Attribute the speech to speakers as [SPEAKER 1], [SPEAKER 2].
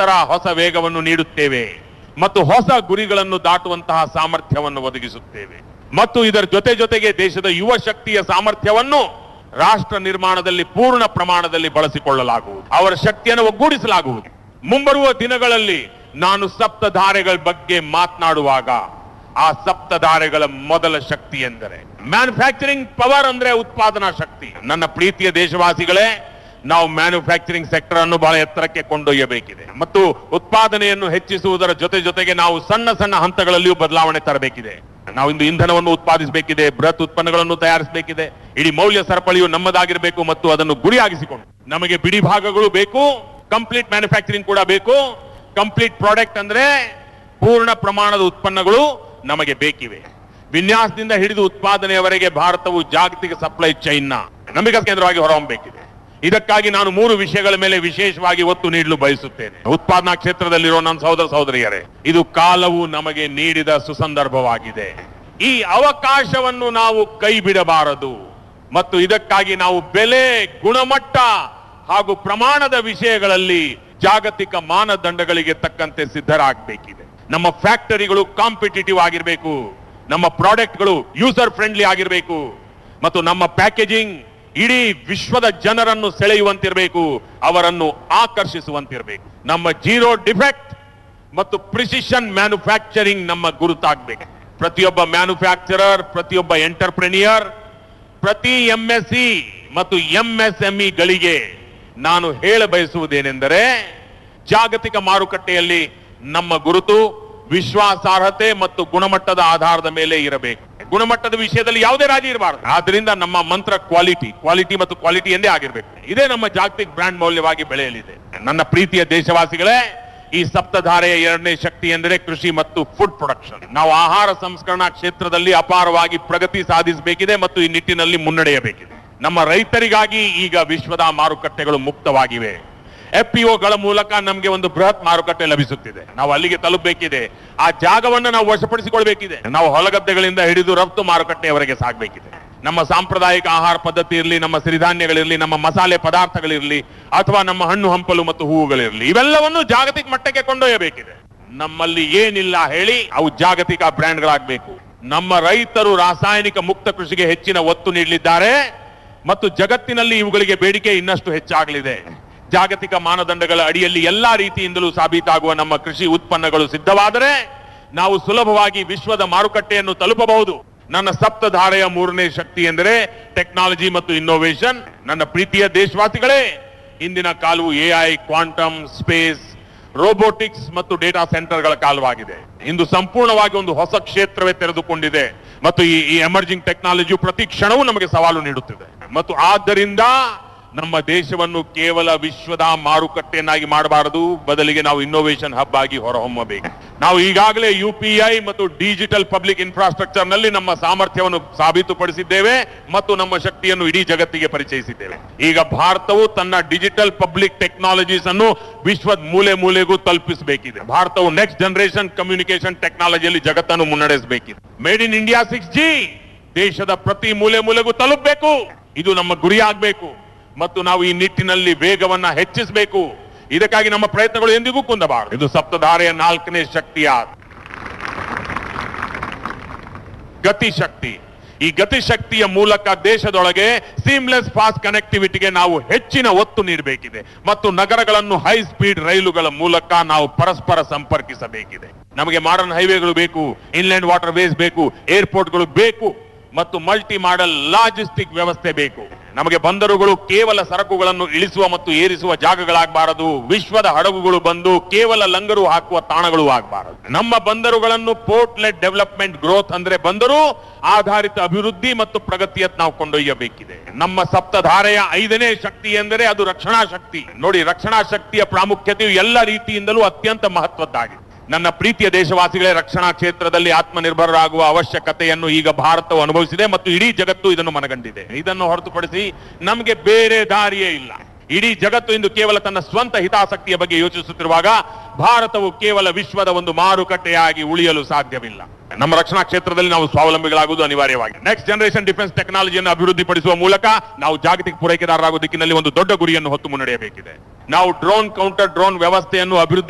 [SPEAKER 1] ನಿರಂತರ ಹೊಸ ವೇಗವನ್ನು ನೀಡುತ್ತೇವೆ ಮತ್ತು ಹೊಸ ಗುರಿಗಳನ್ನು ದಾಟುವಂತಹ ಸಾಮರ್ಥ್ಯವನ್ನು ಒದಗಿಸುತ್ತೇವೆ ಮತ್ತು ಇದರ ಜೊತೆ ಜೊತೆಗೆ ದೇಶದ ಯುವ ಶಕ್ತಿಯ ಸಾಮರ್ಥ್ಯವನ್ನು ರಾಷ್ಟ್ರ ನಿರ್ಮಾಣದಲ್ಲಿ ಪೂರ್ಣ ಪ್ರಮಾಣದಲ್ಲಿ ಬಳಸಿಕೊಳ್ಳಲಾಗುವುದು ಅವರ ಶಕ್ತಿಯನ್ನು ಒಗ್ಗೂಡಿಸಲಾಗುವುದು ಮುಂಬರುವ ದಿನಗಳಲ್ಲಿ ನಾನು ಸಪ್ತಧಾರೆಗಳ ಬಗ್ಗೆ ಮಾತನಾಡುವಾಗ ಆ ಸಪ್ತಧಾರೆಗಳ ಮೊದಲ ಶಕ್ತಿ ಎಂದರೆ ಮ್ಯಾನುಫ್ಯಾಕ್ಚರಿಂಗ್ ಪವರ್ ಅಂದ್ರೆ ಉತ್ಪಾದನಾ ಶಕ್ತಿ ನನ್ನ ಪ್ರೀತಿಯ ದೇಶವಾಸಿಗಳೇ ನಾವು ಮ್ಯಾನುಫ್ಯಾಕ್ಚರಿಂಗ್ ಸೆಕ್ಟರ್ ಅನ್ನು ಬಹಳ ಎತ್ತರಕ್ಕೆ ಕೊಂಡೊಯ್ಯಬೇಕಿದೆ ಮತ್ತು ಉತ್ಪಾದನೆಯನ್ನು ಹೆಚ್ಚಿಸುವುದರ ಜೊತೆ ಜೊತೆಗೆ ನಾವು ಸಣ್ಣ ಸಣ್ಣ ಹಂತಗಳಲ್ಲಿಯೂ ಬದಲಾವಣೆ ತರಬೇಕಿದೆ ನಾವು ಇಂದು ಇಂಧನವನ್ನು ಉತ್ಪಾದಿಸಬೇಕಿದೆ ಬೃಹತ್ ಉತ್ಪನ್ನಗಳನ್ನು ತಯಾರಿಸಬೇಕಿದೆ ಇಡೀ ಮೌಲ್ಯ ಸರಪಳಿಯು ನಮ್ಮದಾಗಿರಬೇಕು ಮತ್ತು ಅದನ್ನು ಗುರಿಯಾಗಿಸಿಕೊಂಡು ನಮಗೆ ಬಿಡಿ ಭಾಗಗಳು ಬೇಕು ಕಂಪ್ಲೀಟ್ ಮ್ಯಾನುಫ್ಯಾಕ್ಚರಿಂಗ್ ಕೂಡ ಬೇಕು ಕಂಪ್ಲೀಟ್ ಪ್ರಾಡಕ್ಟ್ ಅಂದ್ರೆ ಪೂರ್ಣ ಪ್ರಮಾಣದ ಉತ್ಪನ್ನಗಳು ನಮಗೆ ಬೇಕಿವೆ ವಿನ್ಯಾಸದಿಂದ ಹಿಡಿದು ಉತ್ಪಾದನೆಯವರೆಗೆ ಭಾರತವು ಜಾಗತಿಕ ಸಪ್ಲೈ ಚೈನ್ನ ನಂಬಿಕಾ ಕೇಂದ್ರವಾಗಿ ಹೊರಹೊಮ್ಮಬೇಕಿದೆ ಇದಕ್ಕಾಗಿ ನಾನು ಮೂರು ವಿಷಯಗಳ ಮೇಲೆ ವಿಶೇಷವಾಗಿ ಒತ್ತು ನೀಡಲು ಬಯಸುತ್ತೇನೆ ಉತ್ಪಾದನಾ ಕ್ಷೇತ್ರದಲ್ಲಿರೋ ನನ್ನ ಸಹೋದರ ಸಹೋದರಿಯರೇ ಇದು ಕಾಲವು ನಮಗೆ ನೀಡಿದ ಸುಸಂದರ್ಭವಾಗಿದೆ ಈ ಅವಕಾಶವನ್ನು ನಾವು ಕೈ ಬಿಡಬಾರದು ಮತ್ತು ಇದಕ್ಕಾಗಿ ನಾವು ಬೆಲೆ ಗುಣಮಟ್ಟ ಹಾಗೂ ಪ್ರಮಾಣದ ವಿಷಯಗಳಲ್ಲಿ ಜಾಗತಿಕ ಮಾನದಂಡಗಳಿಗೆ ತಕ್ಕಂತೆ ಸಿದ್ಧರಾಗಬೇಕಿದೆ ನಮ್ಮ ಫ್ಯಾಕ್ಟರಿಗಳು ಕಾಂಪಿಟೇಟಿವ್ ಆಗಿರಬೇಕು ನಮ್ಮ ಪ್ರಾಡಕ್ಟ್ಗಳು ಯೂಸರ್ ಫ್ರೆಂಡ್ಲಿ ಆಗಿರಬೇಕು ಮತ್ತು ನಮ್ಮ ಪ್ಯಾಕೇಜಿಂಗ್ ಇಡೀ ವಿಶ್ವದ ಜನರನ್ನು ಸೆಳೆಯುವಂತಿರಬೇಕು ಅವರನ್ನು ಆಕರ್ಷಿಸುವಂತಿರಬೇಕು ನಮ್ಮ ಜೀರೋ ಡಿಫೆಕ್ಟ್ ಮತ್ತು ಪ್ರಿಸಿಷನ್ ಮ್ಯಾನುಫ್ಯಾಕ್ಚರಿಂಗ್ ನಮ್ಮ ಗುರುತಾಗಬೇಕು ಪ್ರತಿಯೊಬ್ಬ ಮ್ಯಾನುಫ್ಯಾಕ್ಚರರ್ ಪ್ರತಿಯೊಬ್ಬ ಎಂಟರ್ಪ್ರೆನಿಯರ್ ಪ್ರತಿ ಎಂಎಸ್ಸಿ ಮತ್ತು ಎಂಎಸ್ಎಂಇ ಗಳಿಗೆ ನಾನು ಹೇಳ ಬಯಸುವುದೇನೆಂದರೆ ಜಾಗತಿಕ ಮಾರುಕಟ್ಟೆಯಲ್ಲಿ ನಮ್ಮ ಗುರುತು ವಿಶ್ವಾಸಾರ್ಹತೆ ಮತ್ತು ಗುಣಮಟ್ಟದ ಆಧಾರದ ಮೇಲೆ ಇರಬೇಕು ಗುಣಮಟ್ಟದ ವಿಷಯದಲ್ಲಿ ಯಾವುದೇ ರಾಜಿ ಇರಬಾರದು ಆದ್ರಿಂದ ನಮ್ಮ ಮಂತ್ರ ಕ್ವಾಲಿಟಿ ಕ್ವಾಲಿಟಿ ಮತ್ತು ಕ್ವಾಲಿಟಿ ಎಂದೇ ಆಗಿರ್ಬೇಕು ಇದೇ ನಮ್ಮ ಜಾಗತಿಕ ಬ್ರ್ಯಾಂಡ್ ಮೌಲ್ಯವಾಗಿ ಬೆಳೆಯಲಿದೆ ನನ್ನ ಪ್ರೀತಿಯ ದೇಶವಾಸಿಗಳೇ ಈ ಸಪ್ತಧಾರೆಯ ಎರಡನೇ ಶಕ್ತಿ ಎಂದರೆ ಕೃಷಿ ಮತ್ತು ಫುಡ್ ಪ್ರೊಡಕ್ಷನ್ ನಾವು ಆಹಾರ ಸಂಸ್ಕರಣಾ ಕ್ಷೇತ್ರದಲ್ಲಿ ಅಪಾರವಾಗಿ ಪ್ರಗತಿ ಸಾಧಿಸಬೇಕಿದೆ ಮತ್ತು ಈ ನಿಟ್ಟಿನಲ್ಲಿ ಮುನ್ನಡೆಯಬೇಕಿದೆ ನಮ್ಮ ರೈತರಿಗಾಗಿ ಈಗ ವಿಶ್ವದ ಮಾರುಕಟ್ಟೆಗಳು ಮುಕ್ತವಾಗಿವೆ ಎಫ್ಪಿಒಗಳ ಮೂಲಕ ನಮಗೆ ಒಂದು ಬೃಹತ್ ಮಾರುಕಟ್ಟೆ ಲಭಿಸುತ್ತಿದೆ ನಾವು ಅಲ್ಲಿಗೆ ತಲುಪಬೇಕಿದೆ ಆ ಜಾಗವನ್ನು ನಾವು ವಶಪಡಿಸಿಕೊಳ್ಬೇಕಿದೆ ನಾವು ಹೊಲಗದ್ದೆಗಳಿಂದ ಹಿಡಿದು ರಫ್ತು ಮಾರುಕಟ್ಟೆಯವರೆಗೆ ಸಾಗಬೇಕಿದೆ ನಮ್ಮ ಸಾಂಪ್ರದಾಯಿಕ ಆಹಾರ ಪದ್ಧತಿ ಇರಲಿ ನಮ್ಮ ಸಿರಿಧಾನ್ಯಗಳಿರಲಿ ನಮ್ಮ ಮಸಾಲೆ ಪದಾರ್ಥಗಳಿರಲಿ ಅಥವಾ ನಮ್ಮ ಹಣ್ಣು ಹಂಪಲು ಮತ್ತು ಹೂವುಗಳಿರಲಿ ಇವೆಲ್ಲವನ್ನು ಜಾಗತಿಕ ಮಟ್ಟಕ್ಕೆ ಕೊಂಡೊಯ್ಯಬೇಕಿದೆ ನಮ್ಮಲ್ಲಿ ಏನಿಲ್ಲ ಹೇಳಿ ಅವು ಜಾಗತಿಕ ಬ್ರ್ಯಾಂಡ್ಗಳಾಗಬೇಕು ನಮ್ಮ ರೈತರು ರಾಸಾಯನಿಕ ಮುಕ್ತ ಕೃಷಿಗೆ ಹೆಚ್ಚಿನ ಒತ್ತು ನೀಡಲಿದ್ದಾರೆ ಮತ್ತು ಜಗತ್ತಿನಲ್ಲಿ ಇವುಗಳಿಗೆ ಬೇಡಿಕೆ ಇನ್ನಷ್ಟು ಹೆಚ್ಚಾಗಲಿದೆ ಜಾಗತಿಕ ಮಾನದಂಡಗಳ ಅಡಿಯಲ್ಲಿ ಎಲ್ಲಾ ರೀತಿಯಿಂದಲೂ ಸಾಬೀತಾಗುವ ನಮ್ಮ ಕೃಷಿ ಉತ್ಪನ್ನಗಳು ಸಿದ್ಧವಾದರೆ ನಾವು ಸುಲಭವಾಗಿ ವಿಶ್ವದ ಮಾರುಕಟ್ಟೆಯನ್ನು ತಲುಪಬಹುದು ನನ್ನ ಸಪ್ತಧಾರೆಯ ಮೂರನೇ ಶಕ್ತಿ ಎಂದರೆ ಟೆಕ್ನಾಲಜಿ ಮತ್ತು ಇನ್ನೋವೇಷನ್ ನನ್ನ ಪ್ರೀತಿಯ ದೇಶವಾಸಿಗಳೇ ಇಂದಿನ ಕಾಲವು ಎಐ ಕ್ವಾಂಟಮ್ ಸ್ಪೇಸ್ ರೋಬೋಟಿಕ್ಸ್ ಮತ್ತು ಡೇಟಾ ಸೆಂಟರ್ಗಳ ಕಾಲವಾಗಿದೆ ಇಂದು ಸಂಪೂರ್ಣವಾಗಿ ಒಂದು ಹೊಸ ಕ್ಷೇತ್ರವೇ ತೆರೆದುಕೊಂಡಿದೆ ಮತ್ತು ಈ ಈ ಎಮರ್ಜಿಂಗ್ ಟೆಕ್ನಾಲಜಿಯು ಪ್ರತಿ ಕ್ಷಣವೂ ನಮಗೆ ಸವಾಲು ನೀಡುತ್ತಿದೆ ಮತ್ತು ಆದ್ದರಿಂದ ನಮ್ಮ ದೇಶವನ್ನು ಕೇವಲ ವಿಶ್ವದ ಮಾರುಕಟ್ಟೆಯನ್ನಾಗಿ ಮಾಡಬಾರದು ಬದಲಿಗೆ ನಾವು ಇನ್ನೋವೇಷನ್ ಹಬ್ ಆಗಿ ಹೊರಹೊಮ್ಮಬೇಕು ನಾವು ಈಗಾಗಲೇ ಯು ಪಿ ಐ ಮತ್ತು ಡಿಜಿಟಲ್ ಪಬ್ಲಿಕ್ ಇನ್ಫ್ರಾಸ್ಟ್ರಕ್ಚರ್ ನಲ್ಲಿ ನಮ್ಮ ಸಾಮರ್ಥ್ಯವನ್ನು ಸಾಬೀತುಪಡಿಸಿದ್ದೇವೆ ಮತ್ತು ನಮ್ಮ ಶಕ್ತಿಯನ್ನು ಇಡೀ ಜಗತ್ತಿಗೆ ಪರಿಚಯಿಸಿದ್ದೇವೆ ಈಗ ಭಾರತವು ತನ್ನ ಡಿಜಿಟಲ್ ಪಬ್ಲಿಕ್ ಟೆಕ್ನಾಲಜೀಸ್ ಅನ್ನು ವಿಶ್ವದ ಮೂಲೆ ಮೂಲೆಗೂ ತಲುಪಿಸಬೇಕಿದೆ ಭಾರತವು ನೆಕ್ಸ್ಟ್ ಜನರೇಷನ್ ಕಮ್ಯುನಿಕೇಶನ್ ಟೆಕ್ನಾಲಜಿಯಲ್ಲಿ ಜಗತ್ತನ್ನು ಮುನ್ನಡೆಸಬೇಕಿದೆ made in India six G ದೇಶದ ಪ್ರತಿ ಮೂಲೆ ಮೂಲೆಗೂ ತಲುಪಬೇಕು ಇದು ನಮ್ಮ ಗುರಿ ಆಗಬೇಕು ಮತ್ತು ನಾವು ಈ ನಿಟ್ಟಿನಲ್ಲಿ ವೇಗವನ್ನ ಹೆಚ್ಚಿಸಬೇಕು ಇದಕ್ಕಾಗಿ ನಮ್ಮ ಪ್ರಯತ್ನಗಳು ಎಂದಿಗೂ ಕುಂದಬಾರದು ಇದು ಸಪ್ತಧಾರೆಯ ನಾಲ್ಕನೇ ಶಕ್ತಿಯ ಗತಿಶಕ್ತಿ ಈ ಗತಿಶಕ್ತಿಯ ಮೂಲಕ ದೇಶದೊಳಗೆ ಸೀಮ್ಲೆಸ್ ಫಾಸ್ಟ್ ಕನೆಕ್ಟಿವಿಟಿಗೆ ನಾವು ಹೆಚ್ಚಿನ ಒತ್ತು ನೀಡಬೇಕಿದೆ ಮತ್ತು ನಗರಗಳನ್ನು ಹೈ ಸ್ಪೀಡ್ ರೈಲುಗಳ ಮೂಲಕ ನಾವು ಪರಸ್ಪರ ಸಂಪರ್ಕಿಸಬೇಕಿದೆ ನಮಗೆ ಮಾಡರ್ನ್ ಹೈವೇಗಳು ಬೇಕು ಇನ್ಲ್ಯಾಂಡ್ ವಾಟರ್ ವೇಸ್ ಬೇಕು ಏರ್ಪೋರ್ಟ್ಗಳು ಬೇಕು ಮತ್ತು ಮಲ್ಟಿ ಮಾಡೆಲ್ ಲಾಜಿಸ್ಟಿಕ್ ವ್ಯವಸ್ಥೆ ಬೇಕು ನಮಗೆ ಬಂದರುಗಳು ಕೇವಲ ಸರಕುಗಳನ್ನು ಇಳಿಸುವ ಮತ್ತು ಏರಿಸುವ ಜಾಗಗಳಾಗಬಾರದು ವಿಶ್ವದ ಹಡಗುಗಳು ಬಂದು ಕೇವಲ ಲಂಗರು ಹಾಕುವ ತಾಣಗಳು ಆಗಬಾರದು ನಮ್ಮ ಬಂದರುಗಳನ್ನು ಪೋರ್ಟ್ ಲೆಡ್ ಡೆವಲಪ್ಮೆಂಟ್ ಗ್ರೋತ್ ಅಂದ್ರೆ ಬಂದರು ಆಧಾರಿತ ಅಭಿವೃದ್ಧಿ ಮತ್ತು ಪ್ರಗತಿಯತ್ತ ನಾವು ಕೊಂಡೊಯ್ಯಬೇಕಿದೆ ನಮ್ಮ ಸಪ್ತಧಾರೆಯ ಐದನೇ ಶಕ್ತಿ ಎಂದರೆ ಅದು ರಕ್ಷಣಾ ಶಕ್ತಿ ನೋಡಿ ರಕ್ಷಣಾ ಶಕ್ತಿಯ ಪ್ರಾಮುಖ್ಯತೆಯು ಎಲ್ಲ ರೀತಿಯಿಂದಲೂ ಅತ್ಯಂತ ಮಹತ್ವದ್ದಾಗಿದೆ ನನ್ನ ಪ್ರೀತಿಯ ದೇಶವಾಸಿಗಳೇ ರಕ್ಷಣಾ ಕ್ಷೇತ್ರದಲ್ಲಿ ಆತ್ಮನಿರ್ಭರರಾಗುವ ಅವಶ್ಯಕತೆಯನ್ನು ಈಗ ಭಾರತವು ಅನುಭವಿಸಿದೆ ಮತ್ತು ಇಡೀ ಜಗತ್ತು ಇದನ್ನು ಮನಗಂಡಿದೆ ಇದನ್ನು ಹೊರತುಪಡಿಸಿ ನಮಗೆ ಬೇರೆ ದಾರಿಯೇ ಇಲ್ಲ ಇಡೀ ಜಗತ್ತು ಇಂದು ಕೇವಲ ತನ್ನ ಸ್ವಂತ ಹಿತಾಸಕ್ತಿಯ ಬಗ್ಗೆ ಯೋಚಿಸುತ್ತಿರುವಾಗ ಭಾರತವು ಕೇವಲ ವಿಶ್ವದ ಒಂದು ಮಾರುಕಟ್ಟೆಯಾಗಿ ಉಳಿಯಲು ಸಾಧ್ಯವಿಲ್ಲ ನಮ್ಮ ರಕ್ಷಣಾ ಕ್ಷೇತ್ರದಲ್ಲಿ ನಾವು ಸ್ವಾವಲಂಬಿಗಳಾಗುವುದು ಅನಿವಾರ್ಯವಾಗಿದೆ ನೆಕ್ಸ್ಟ್ ಜನರೇಷನ್ ಡಿಫೆನ್ಸ್ ಟೆಕ್ನಾಲಜಿಯನ್ನು ಅಭಿವೃದ್ಧಿಪಡಿಸುವ ಮೂಲಕ ನಾವು ಜಾಗತಿಕ ಪೂರೈಕೆದಾರರಾಗುವ ದಿಕ್ಕಿನಲ್ಲಿ ಒಂದು ದೊಡ್ಡ ಗುರಿಯನ್ನು ಹೊತ್ತು ಮುನ್ನಡೆಯಬೇಕಿದೆ ನಾವು ಡ್ರೋನ್ ಕೌಂಟರ್ ಡ್ರೋನ್ ವ್ಯವಸ್ಥೆಯನ್ನು ಅಭಿವೃದ್ಧಿ